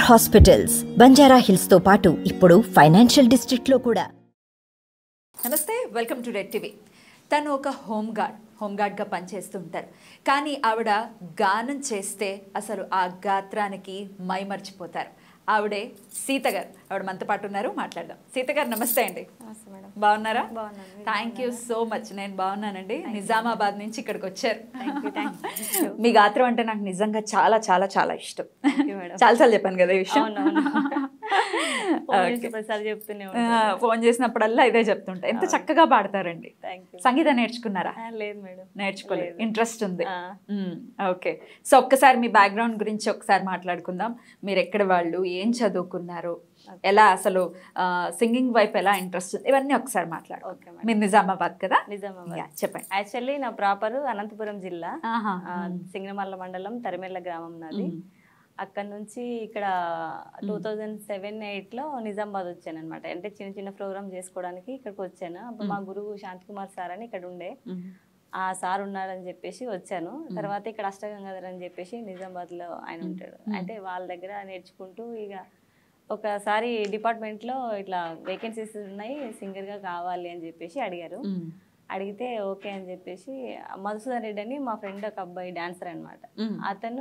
Hospitals Banjara hills తో పాటు ఇప్పుడు ఫైనాన్షియల్ డిస్ట్రిక్ట్ లో కూడా నమస్తే వెల్కమ్ టు రెడ్ టీవీ తను ఒక హోమ్ గార్డ్ హోమ్ గార్డ్గా పనిచేస్తుంటారు కానీ ఆవిడ గానం చేస్తే అసలు ఆ గాత్రానికి మైమర్చిపోతారు ఆవిడే సీత గారు ఆవిడ మనతో పాటు ఉన్నారు మాట్లాడదాం సీత గారు నమస్తే అండి నమస్తే మేడం బాగున్నారా బాగున్నాను. మీరు థ్యాంక్ యూ సో మచ్ నేను బాగున్నానండి నిజామాబాద్ నుంచి ఇక్కడికి వచ్చారు Thank you, thank you. మీ గాత్రం అంటే నాకు నిజంగా చాలా చాలా చాలా ఇష్టం you, madam. చాలాసార్లు చెప్పాను కదా ఈ విషయం అవునవును. Phone Okay. చేసి ప్రతిసారి చెప్తూనే ఆ, ఉంటాను. ఫోన్ చేసినప్పుడల్లా ఇదే చెప్తుంటా ఎంత చక్కగా పాడతారండి Thank you. సంగీతం నేర్చుకున్నారా ఆ, లేదు మేడం నేర్చుకోలేదు లేదు. ఇంట్రెస్ట్ ఉంది ఆ. ఓకే సో ఒక్కసారి మీ బ్యాక్గ్రౌండ్ గురించి ఒకసారి మాట్లాడుకుందాం మీరు ఎక్కడ వాళ్ళు ఏం చదువుకున్నారు ఎలా అసలు సింగింగ్ వైపు ఎలా ఇంట్రెస్ట్ ఉంది ఇవన్నీ ఒకసారి మాట్లాడు ఓకే మేడం మీరు నిజామాబాద్ కదా నిజామాబాద్ యా, చెప్పండి యాక్చువల్లీ నా ప్రాపర్ అనంతపురం జిల్లా ఆహా. ఆ, సింగనమల్ల మండలం తరిమెల్ల గ్రామం నాది మ్మ్. అక్కడ నుంచి ఇక్కడ టూ థౌజండ్ సెవెన్ ఎయిట్లో నిజామాబాద్ వచ్చాను అనమాట అంటే చిన్న చిన్న ప్రోగ్రామ్ చేసుకోవడానికి ఇక్కడికి వచ్చాను అప్పుడు మా గురువు శాంతికుమార్ సార్ అని ఇక్కడ ఉండే మ్మ్. ఆ సార్ ఉన్నారని చెప్పేసి వచ్చాను తర్వాత ఇక్కడ అష్టగంగాధర్ అని చెప్పేసి నిజామాబాద్లో ఆయన ఉంటాడు అయితే వాళ్ళ దగ్గర నేర్చుకుంటూ ఇక ఒకసారి డిపార్ట్మెంట్లో ఇట్లా వేకెన్సీస్ ఉన్నాయి సింగర్గా కావాలి అని చెప్పేసి అడిగారు మ్మ్. అడిగితే ఓకే అని చెప్పేసి మధుసూదన్ రెడ్డి అని మా ఫ్రెండ్ ఒక అబ్బాయి డాన్సర్ అనమాట మ్మ్. అతను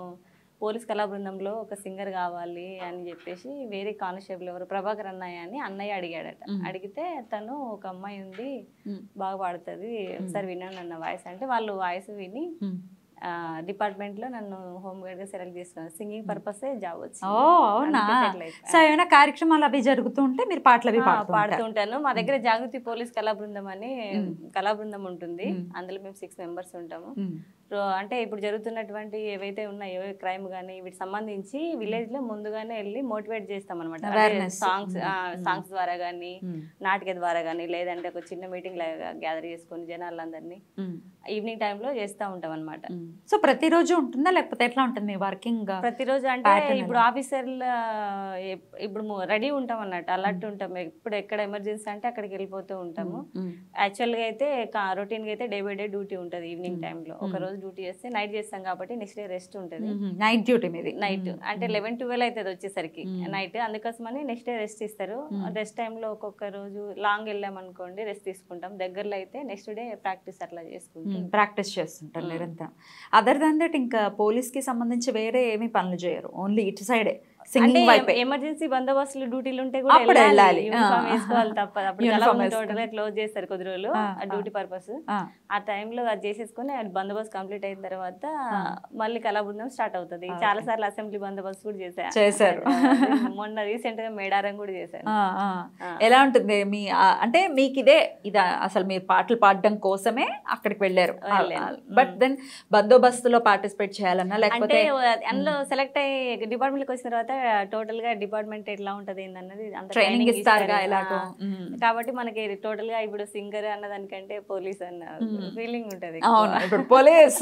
పోలీస్ కళా బృందంలో ఒక సింగర్ కావాలి అని చెప్పేసి వేరే కానిస్టేబుల్ ఎవరు ప్రభాకర్ అన్నయ్య అని అన్నయ్య అడిగాడట అడిగితే తను ఒక అమ్మాయి ఉంది మ్మ్. బాగా పాడుతుంది ఒకసారి విన్నాను అన్న వాయిస్ అంటే వాళ్ళు వాయిస్ విని మ్మ్. డిపార్ట్మెంట్ లో నన్ను హోమ్ గార్డ్ గా సెలెక్ట్ చేసుకున్నాను సింగింగ్ పర్పస్ జాబ్ వచ్చింది ఓ అవునా అందుకే settle అయిపోయాను. సో ఏమైనా కార్యక్రమాలు అవి జరుగుతూ ఉంటే మీరు పాటలు అవి ఆ, పాడుతూ పాడుతూ ఉంటారు. ఉంటాను మా దగ్గర జాగృతి పోలీస్ కళా బృందం అని కళా బృందం ఉంటుంది అందులో మేము సిక్స్ మెంబర్స్ ఉంటాము మ్మ్. సో అంటే ఇప్పుడు జరుగుతున్నటువంటి ఏవైతే ఉన్నాయో క్రైమ్ కానీ వీటికి సంబంధించి విలేజ్ లో ముందుగానే వెళ్ళి మోటివేట్ చేస్తాం అనమాట Awareness. సాంగ్స్ సాంగ్స్ ద్వారా కానీ మ్మ్. నాటిక ద్వారా కానీ లేదంటే ఒక చిన్న మీటింగ్ లాగా గ్యాదర్ చేసుకొని జనాలందరినీ మ్మ్. ఈవినింగ్ టైంలో చేస్తూ ఉంటాం అనమాట మ్మ్. సో ప్రతిరోజు ఉంటుందా లేకపోతే ఎట్లా ఉంటుంది మీ వర్కింగ్ ప్రతిరోజు అంటే Pattern ఇప్పుడు ఆఫీసర్ల ఎప్- ఇప్పుడు రెడీ ఉంటాం అన్నట్టు అలర్ట్ ఉంటాం ఇప్పుడు ఎక్కడ ఎమర్జెన్సీ అంటే అక్కడికి వెళ్ళిపోతూ ఉంటాము యాక్చువల్ గా అయితే రొటీన్ గా అయితే డే బై డే డ్యూటీ ఉంటుంది ఈవినింగ్ టైంలో ఒక రోజు డ్యూటీ చేస్తే నైట్ చేస్తాం కాబట్టి నెక్స్ట్ డే రెస్ట్ ఉంటుంది నైట్ డ్యూటీ మీది నైట్ అంటే లెవెన్ ట్వెల్వ్ అవుతుంది వచ్చేసరికి నైట్ అందుకోసమని నెక్స్ట్ డే రెస్ట్ ఇస్తారు రెస్ట్ టైంలో ఒక్కొక్క రోజు లాంగ్ వెళ్ళాం అనుకోండి రెస్ట్ తీసుకుంటాం దగ్గరలో అయితే నెక్స్ట్ డే ప్రాక్టీస్ అట్లా చేసుకుంటాం ప్రాక్టీస్ చేస్తుంటారు నిరంతరం అదర్ దాన్ దట్ ఇంకా పోలీస్ కి సంబంధించి వేరే ఏమీ పనులు చేయరు ఓన్లీ ఇటు సైడే అంటే సింగింగ్ వైపే ఎమర్జెన్సీ బందోబస్తులు డ్యూటీలు ఉంటే కూడా అప్పుడు వెళ్ళాలి. యూనిఫామ్ ఆ. వేసుకోవాలి తప్పదు అప్పుడు Uniform కళాభవన్ వేసుకొని. టోటల్ గా క్లోజ్ చేస్తారు కొద్ది రోజులు ఆ, ఆ డ్యూటీ పర్పస్ ఆ, ఆ టైంలో అది చేసేసుకొని అది బందోబస్తు కంప్లీట్ అయిన తర్వాత మళ్ళీ కళా బృందం స్టార్ట్ అవుతుంది చాలా సార్లు అసెంబ్లీ బందోబస్తు కూడా చేశా చేశారు. మొన్న రీసెంట్ గా మేడారం కూడా చేశాను ఆ, ఆ. ఎలా ఉంటుంది మీ ఆ, అంటే మీకు ఇదే ఇది అసలు మీరు పాటలు పాడడం కోసమే అక్కడికి వెళ్ళారు వెళ్ళాను. బట్ దెన్ బందోబస్తులో పార్టిసిపేట్ చేయాలన్నా అంటే లేకపోతే అందులో సెలెక్ట్ అయ్యి డిపార్ట్మెంట్ కి వచ్చిన తర్వాత టోటల్ గా డిపార్ట్మెంట్ ఎట్లా ఉంటది ఏందన్నది అంత ట్రైనింగ్ training ఇస్తారుగా ఇస్తారు. ఎలాగో ఆ. మ్మ్. కాబట్టి మనకి టోటల్ గా ఇప్పుడు సింగర్ అన్నదానికంటే పోలీస్ అన్న ఫీలింగ్ ఉంటది అవును ఇప్పుడు పోలీస్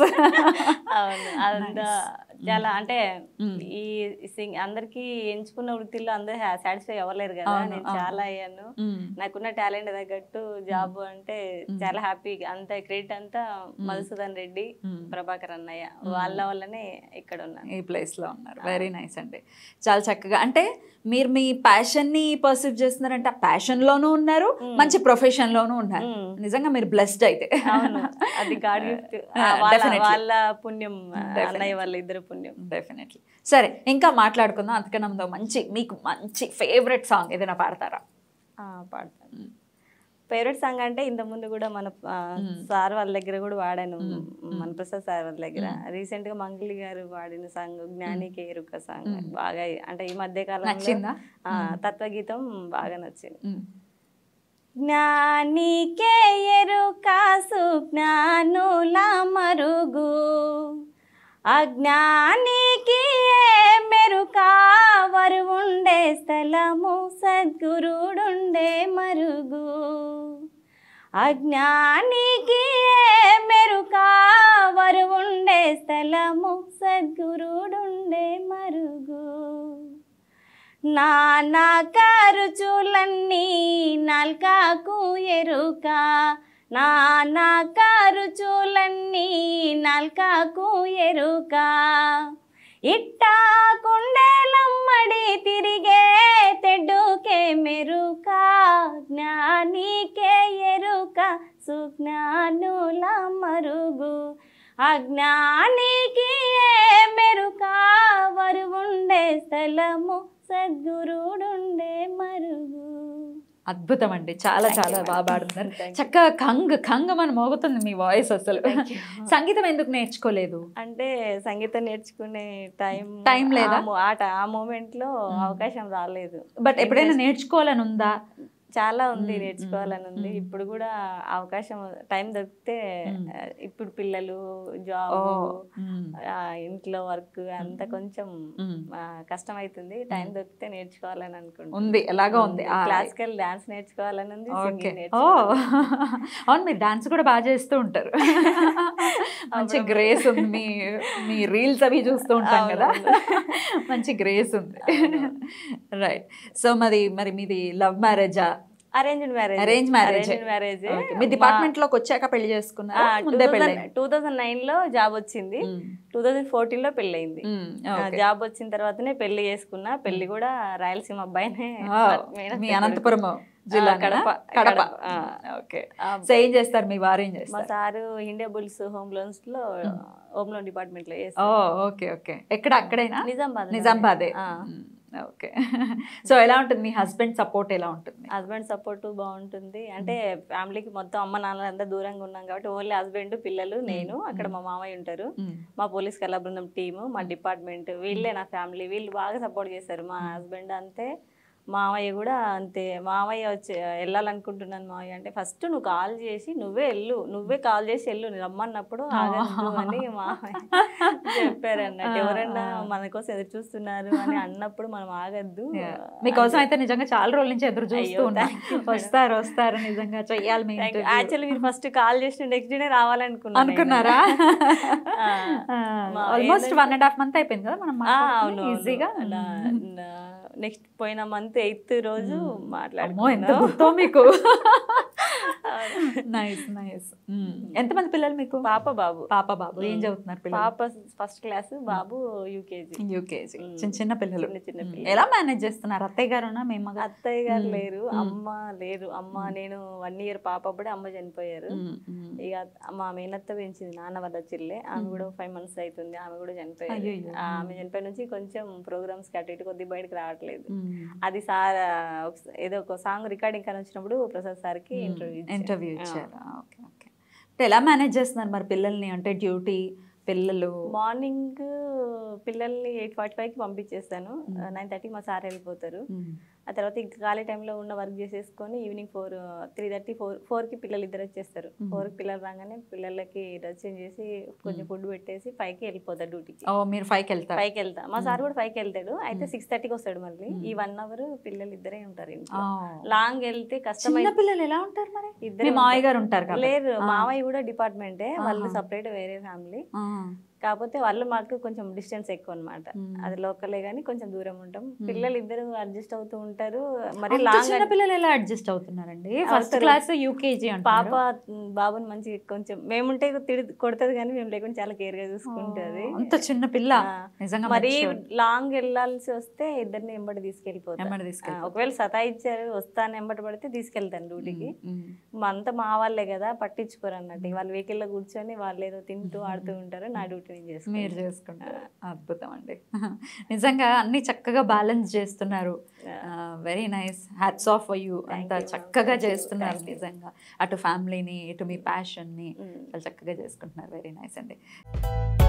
అవును అదంతా చాలా అంటే ఈ సింగ్ అందరికి ఎంచుకున్న వృత్తిలో అందరూ సాటిస్ఫై అవ్వలేరు కదా అవును, నేను అవును. చాలా అయ్యాను నాకున్న టాలెంట్ తగ్గట్టు జాబ్ అంటే చాలా హ్యాపీ అంత క్రెడిట్ అంతా మధుసూదన్ రెడ్డి ప్రభాకర్ అన్నయ్య వాళ్ళ వల్లనే ఇక్కడ ఉన్నాను ఈ ప్లేస్ లో ఉన్నారు వెరీ నైస్ అండి చాలా చక్కగా అంటే మీరు మీ ప్యాషన్ ని పర్సీవ్ చేస్తున్నారంటే ఆ ప్యాషన్ లోనూ ఉన్నారు మంచి ప్రొఫెషన్ లోనూ ఉన్నారు మ్మ్. నిజంగా మీరు బ్లెస్డ్ అయితే అవును అది గాడ్ గిఫ్ట్ Definitely. వాళ్ళ పుణ్యం అన్నయ్య వాళ్ళ ఇద్దరు పుణ్యం డెఫినెట్లీ సరే ఇంకా మాట్లాడుకుందాం అంతకన్నా ముందు మంచి మీకు మంచి ఫేవరెట్ సాంగ్ ఏదైనా పాడతారా ఆ, పాడతాను ఫేవరెట్ సాంగ్ అంటే ఇంత ముందు కూడా మన ఆ, సార్ వాళ్ళ దగ్గర కూడా వాడాను మన ప్రసాద్ సార్ వాళ్ళ దగ్గర రీసెంట్ గా మంగళి గారు వాడిన సాంగ్ జ్ఞానికి ఎరుక సాంగ్ బాగా అంటే ఈ మధ్య కాలంలో నచ్చిందా? ఆ, తత్వగీతం బాగా నచ్చింది మ్మ్. జ్ఞానికే ఎరుక సుజ్ఞానుల మరుగు అజ్ఞానికి ఏ మెరుక వరువుండే స్థలము సద్గురుడుండే మరుగు అజ్ఞానికి ఏ మెరుక వరువుండే స్థలము సద్గురుడుండే మరుగు నానా ఖర్చులన్నీ నాల్కాకు ఎరుక నానా ఖర్చులన్నీ నాల్కాకు ఎరుక ఇట్టా కుండేలమ్మడి అజ్ఞానికి ఏ మెరుక వరువుండే స్థలము సద్గురుడుండే మరుగు అద్భుతం అండి చాలా Thank చాలా you, బాగా madam. పాడుతున్నారు Thank you. చక్కగా కంగ్ కంగ్ మన మోగుతుంది మీ వాయిస్ అసలు Thank you. సంగీతం ఎందుకు నేర్చుకోలేదు అంటే సంగీతం నేర్చుకునే టైం Time లేదా? ఆ mo- ఆ ట- ఆ మూమెంట్ లో అవకాశం రాలేదు బట్ ఎప్పుడైనా నేర్చుకోవాలని ఉందా చాలా ఉంది మ్మ్, నేర్చుకోవాలని మ్మ్, ఉంది మ్మ్. ఇప్పుడు కూడా అవకాశం టైం దొరికితే మ్మ్. ఆ, ఇప్పుడు పిల్లలు జాబ్ ఓ మ్మ్. ఇంట్లో వర్క్ అంతా కొంచెం మ్మ్. ఆ, కష్టం అవుతుంది టైం దొరికితే నేర్చుకోవాలని అనుకుంటున్నాను ఉంది ఎలాగో ఉంది ఆ, క్లాసికల్ డాన్స్ నేర్చుకోవాలని ఉంది ఓకే సింగింగ్ ఓ నేర్చుకోవాలని అవును మీరు డాన్స్ కూడా బాగా చేస్తూ ఉంటారు మంచి అప్పుడప్పుడు. గ్రేస్ ఉంది మీ మీ రీల్స్ అవి చూస్తూ ఉంటాం కదా మంచి గ్రేస్ ఉంది రైట్ సో మరి మరి మీది లవ్ మ్యారేజా arranged marriage Arrange marriage. Arranged marriage మీ డిపార్ట్మెంట్ లోకి వచ్చాక పెళ్లి చేసుకున్నారా ముందే పెళ్ళి టూ థౌజండ్ నైన్ లో జాబ్ వచ్చింది టూ థౌజండ్ ఫోర్టీన్ లో పెళ్ళయింది జాబ్ వచ్చిన తర్వాతనే పెళ్లి చేసుకున్నా పెళ్లి కూడా రాయలసీమ అబ్బాయినే మేనత్త మీ కొడుకు. అనంతపురం జిల్లా కడప, కడప కడప, ఆ. ఓకే ఆ, సో ఏం చేస్తారు మీ వారు ఏం మా చేస్తారు sir Indiabulls home loans లో హోమ్ లోన్ డిపార్ట్మెంట్ లో ఓ చేస్తారు ఓకే ఓకే ఎక్కడ అక్కడైనా నిజామాబాద్ నిజామాబాదే ఆ. ఓకే సో ఎలా ఉంటుంది మీ హస్బెండ్ సపోర్ట్ ఎలా ఉంటుంది హస్బెండ్ సపోర్ట్ బాగుంటుంది అంటే ఫ్యామిలీకి మొత్తం అమ్మ నాన్న అంతా దూరంగా ఉన్నాం కాబట్టి ఓన్లీ హస్బెండ్ పిల్లలు నేను అక్కడ మా మామయ్య ఉంటారు మ్మ్. మా పోలీస్ కళా బృందం టీము మా డిపార్ట్మెంట్ వీళ్ళే నా ఫ్యామిలీ వీళ్ళు బాగా సపోర్ట్ చేస్తారు మా హస్బెండ్ అంతే మామయ్య కూడా అంతే మామయ్య వచ్చి వెళ్ళాలనుకుంటున్నాను మామయ్య అంటే ఫస్ట్ నువ్వు కాల్ చేసి నువ్వే వెళ్ళు నువ్వే కాల్ చేసి వెళ్ళు నేను రమ్మన్నప్పుడు ఆగద్దు అని మామయ్య చెప్పారు అన్నట్టు ఎవరన్నా మన కోసం ఎదురు చూస్తున్నారు అని అన్నప్పుడు మనం ఆగద్దు Yeah. మీకోసం అయితే నిజంగా చాలా రోజుల నుంచి ఎదురు చూస్తూ అయ్యో, ఉన్నా thank you, madam. వస్తారు వస్తారు నిజంగా చెయ్యాలి మీ interview. యాక్చువల్లీ మీరు ఫస్ట్ కాల్ చేసిన నెక్స్ట్ డేనే రావాలనుకున్నాను అనుకున్నారా ఆ. మా ఆల్మోస్ట్ ఏంటంటే- వన్ అండ్ హాఫ్ మంత్ అయిపోయింది కదా మనం ఆ, అవును ఈజీగా నెక్స్ట్ పోయిన మంత్ ఎయిత్ రోజు అమ్మో ఎంత మాట్లాడుకున్నాం గుర్తో మీకు నైస్ నైస్ ఎంతమంది పిల్లలు మీకు పాప బాబు పాప బాబు ఏం చదువుతున్నారు పిల్లలు పాప ఫస్ట్ క్లాస్ బాబు యూకేజీ యూకేజీ మ్మ్. చిన్న చిన్న పిల్లలు చిన్న చిన్న మ్మ్. పిల్లలు. ఎలా మేనేజ్ చేస్తున్నారు అత్తయ్య గారునా మీ అమ్మగారు అత్తయ్య గారు మ్మ్. లేరు మ్మ్. అమ్మ లేరు అమ్మ నేను వన్ ఇయర్ పాప అప్పుడే అమ్మ చనిపోయారు మ్మ్, మ్మ్. ఇక మా మేనత్త పెంచింది నాన్న వద్ద చిల్లే ఆమె కూడా ఫైవ్ మంత్స్ అవుతుంది ఆమె కూడా చనిపోయారు అయ్యయ్యో. ఆ, ఆమె చనిపోయిన నుంచి కొంచెం ప్రోగ్రామ్స్ అటు ఇటు కొద్దిగా బయటకు రావట్లేదు మ్మ్. అది సార్ ఒక- ఏదో ఒక సాంగ్ రికార్డింగ్ కానీ వచ్చినప్పుడు ప్రసాద్ సార్కి ఇంటర్వ్యూ ఇంటర్వ్యూ ఇచ్చారు ఓకే ఓకే అంటే ఎలా మేనేజ్ చేస్తున్నారు మరి పిల్లల్ని అంటే డ్యూటీ పిల్లలు మార్నింగ్ పిల్లల్ని ఎయిట్ ఫార్టీ ఫైవ్కి పంపించేస్తాను నైన్ థర్టీకి మా సార్ వెళ్ళిపోతారు మ్మ్. ఆ తర్వాత ఇంకా ఖాళీ టైంలో ఉన్న వర్క్ చేసేసుకొని evening four three thirty four ఫోర్కి పిల్లలు ఇద్దరు వచ్చేస్తారు ఫోర్కి పిల్లలు రాగానే పిల్లలకి డ్రెస్ చేంజ్ చేసి కొంచెం ఫుడ్ పెట్టేసి ఫైవ్కి వెళ్ళిపోతారు డ్యూటీకి ఓ మీరు ఫైవ్కి వెళ్తారు ఫైవ్కి వెళ్తా మా సార్ కూడా ఫైవ్కి వెళ్తాడు అయితే సిక్స్ థర్టీకి వస్తాడు మళ్ళీ ఈ వన్ అవర్ పిల్లలు ఇద్దరే ఉంటారు ఇంట్లో లాంగ్ వెళ్తే కష్టమై చిన్న పిల్లలు ఎలా ఉంటారు మరి ఇద్దరే మీ మావయ్య గారు ఉంటారు కాబట్టి లేరు మావయ్య కూడా డిపార్ట్మెంటే వాళ్ళు సపరేట్ వేరే ఫ్యామిలీ ఆ. కాకపోతే వాళ్ళు మాకు కొంచెం డిస్టెన్స్ ఎక్కువ అనమాట మ్మ్. అది లోకలే కానీ కొంచెం దూరం ఉంటాం పిల్లలు ఇద్దరు అడ్జస్ట్ అవుతూ ఉంటారు మరి అంత లాంగ్ చిన్న పిల్లలు ఎలా అడ్జస్ట్ అవుతున్నారండి ఫస్ట్ అవుతారు. క్లాస్ యూకేజీ పాప మ్, బాబుని మంచి కొంచెం మేముంటే తిడి కొడుతుంది కానీ మేము లేకుండా చాలా కేర్ గా చూసుకుంటది అంత చిన్న పిల్ల ఆ. నిజంగా మరి mature. లాంగ్ వెళ్ళాల్సి వస్తే ఇద్దరిని ఎంబడి తీసుకెళ్ళిపోతాను ఎమ్మడి తీసుకెళ్ళిపోతారు. ఒకవేళ సతాయిచ్చారు వస్తాను ఎంబడి పడితే తీసుకెళ్తాను డ్యూటీకి మ్మ్. మా అంతా మా వాళ్ళే కదా పట్టించుకోరు అన్నట్టు వాళ్ళు వెహికల్ లో కూర్చొని వాళ్ళు ఏదో తింటూ ఆడుతూ ఉంటారు నా డ్యూటీ నేను చేసుకుంటాను మీరు చేసుకుంటారు అద్భుతం అండి నిజంగా అన్ని చక్కగా బ్యాలెన్స్ చేస్తున్నారు very nice hats off you అంత you, ma'am. చక్కగా Thank you, చేస్తున్నారు thank you. నిజంగా అటు ఫ్యామిలీని ఇటు మీ ప్యాషన్ని Mm. చాలా చక్కగా చేసుకుంటున్నారు వెరీ నైస్ అండి